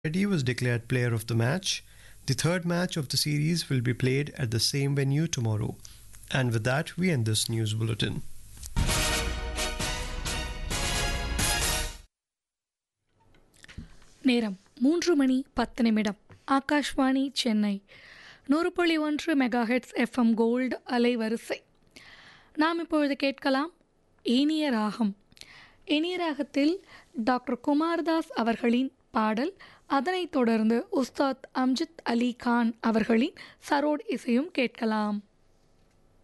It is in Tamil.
Reddy was declared player of the match. The third match of the series will be played at the same venue tomorrow. And with that, we end this news bulletin. நேரம் மூன்று மணி பத்து நிமிடம் ஆகாஷ்வாணி சென்னை நூறு புள்ளி ஒன்று மெகாஹெட்ஸ் எஃப்எம் கோல்டு அலைவரிசை நாம் இப்பொழுது கேட்கலாம் இனிய ராகம் இனிய ராகத்தில் டாக்டர் குமார்தாஸ் அவர்களின் பாடல் அதனைத் தொடர்ந்து உஸ்தாத் அம்ஜித் அலி கான் அவர்களின் சரோட் இசையும் கேட்கலாம்